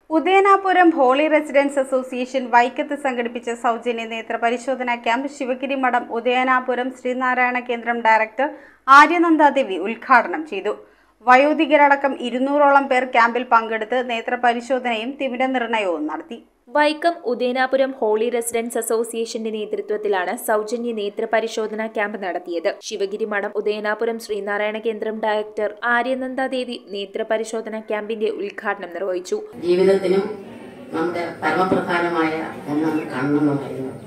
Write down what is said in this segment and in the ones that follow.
Udayanapuram holy residence association വൈക്കത്ത് സംഘടിപ്പിച്ച സൗജന്യ നേത്ര പരിശോധനാ ക്യാമ്പ് ശിവഗിരി മഠം ഉദയനാപുരം ശ്രീനാരായണ കേന്ദ്രം ഡയറക്ടർ ആര്യനന്ദാദേവി ഉദ്ഘാടനം ചെയ്തു വയോധികരടക്കം ഇരുന്നൂറോളം പേർ ക്യാമ്പിൽ പങ്കെടുത്ത് നേത്ര പരിശോധനയും തിമിര നിർണയവും നടത്തി വൈക്കം ഉദയനാപുരം ഹോളി റെസിഡൻസ് അസോസിയേഷന്റെ നേതൃത്വത്തിലാണ് സൗജന്യ നേത്ര പരിശോധനാ ക്യാമ്പ് നടത്തിയത് ശിവഗിരി മഠം ഉദയനാപുരം ശ്രീനാരായണ കേന്ദ്രം ഡയറക്ടർ ആര്യനന്ദാദേവി നേത്ര പരിശോധനാ ക്യാമ്പിന്റെ ഉദ്ഘാടനം നിർവഹിച്ചു ജീവിതത്തിനും നമ്മുടെ പരമപ്രധാനമായ ഒന്നാണ് കണ്ണെന്ന് പറയുന്നത്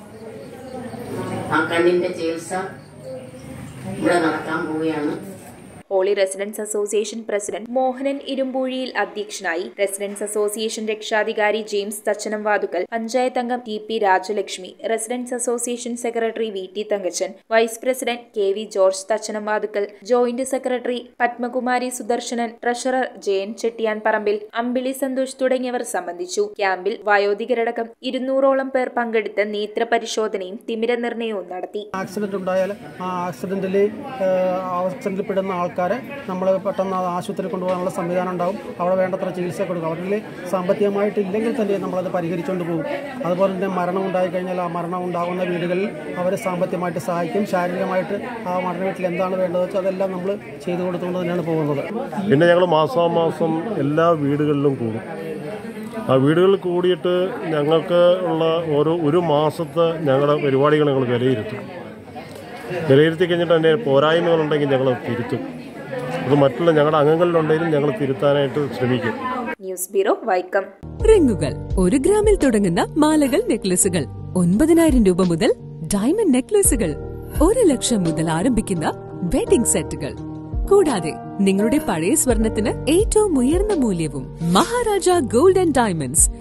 ആ കണ്ണിന്റെ ചികിത്സ ഇവിടെ നടക്കാൻ പോവുകയാണ് holy residence association president Mohanan ഇരുമ്പൂഴിയിൽ അധ്യക്ഷനായി റെസിഡൻസ് അസോസിയേഷൻ രക്ഷാധികാരി ജെയിംസ് തച്ചനം വാതുക്കൽ പഞ്ചായത്ത് അംഗം T P Rajalakshmi residence association secretary V T Thankachan vice president K V George Thachanam Vathukkal joint secretary Padmakumari Sudarshanan treasurer Jayan Chettiyan Parambil Ambili Santhosh തുടങ്ങിയവർ സംബന്ധിച്ചു ക്യാമ്പിൽ വയോധികരടക്കം ഇരുന്നൂറോളം പേർ പങ്കെടുത്ത് നേത്ര പരിശോധനയും തിമിര നിർണയവും നടത്തി ആക്സിഡന്റ് ഉണ്ടായാൽ ആ ആക്സിഡന്റിൽ ആക്സിഡന്റിൽ പെടുന്ന ആൾക്കാരെ നമ്മൾ പെട്ടെന്ന് അത് ആശുപത്രിയിൽ കൊണ്ടുപോകാനുള്ള സംവിധാനം ഉണ്ടാവും അവിടെ വേണ്ടത്ര ചികിത്സ കൊടുക്കും അവരിൽ സാമ്പത്തികമായിട്ട് ഇല്ലെങ്കിൽ തന്നെ നമ്മളത് പരിഹരിച്ചുകൊണ്ട് പോകും അതുപോലെ തന്നെ മരണം ഉണ്ടായി കഴിഞ്ഞാൽ ആ മരണം ഉണ്ടാകുന്ന വീടുകളിൽ അവരെ സാമ്പത്തികമായിട്ട് സഹായിക്കും ശാരീരികമായിട്ട് ആ മരണ വീട്ടിൽ എന്താണ് വേണ്ടത് വെച്ചാൽ അതെല്ലാം നമ്മൾ ചെയ്തു കൊടുത്തുകൊണ്ട് തന്നെയാണ് പോകുന്നത് പിന്നെ ഞങ്ങൾ മാസാമാസം എല്ലാ വീടുകളിലും കൂടും ആ വീടുകളിൽ കൂടിയിട്ട് ഞങ്ങൾക്ക് ഉള്ള ഓരോ ഒരു മാസത്തെ ഞങ്ങളുടെ പരിപാടികൾ ഞങ്ങൾ വിലയിരുത്തും വിലയിരുത്തി കഴിഞ്ഞിട്ട് അതിൻ്റെ പോരായ്മകളുണ്ടെങ്കിൽ ഞങ്ങൾ തിരുത്തും അത് മറ്റുള്ള ഞങ്ങളുടെ അംഗങ്ങളിലുണ്ടെങ്കിലും ഞങ്ങൾ തിരുത്താനായിട്ട് ശ്രമിക്കും ന്യൂസ് ബ്യൂറോ വൈക്കം റിങ്ങുകൾ ഒരു ഗ്രാമിൽ തുടങ്ങുന്ന മാലകൾ നെക്ലസുകൾ ഒൻപതിനായിരം രൂപ മുതൽ ഡയമണ്ട് നെക്ലസുകൾ ഒരു ലക്ഷം മുതൽ ആരംഭിക്കുന്ന വെഡിംഗ് സെറ്റുകൾ കൂടാതെ നിങ്ങളുടെ പഴയ സ്വർണത്തിന് ഏറ്റവും ഉയർന്ന മൂല്യവും മഹാരാജ ഗോൾഡ് ആൻഡ് ഡയമണ്ട്സ്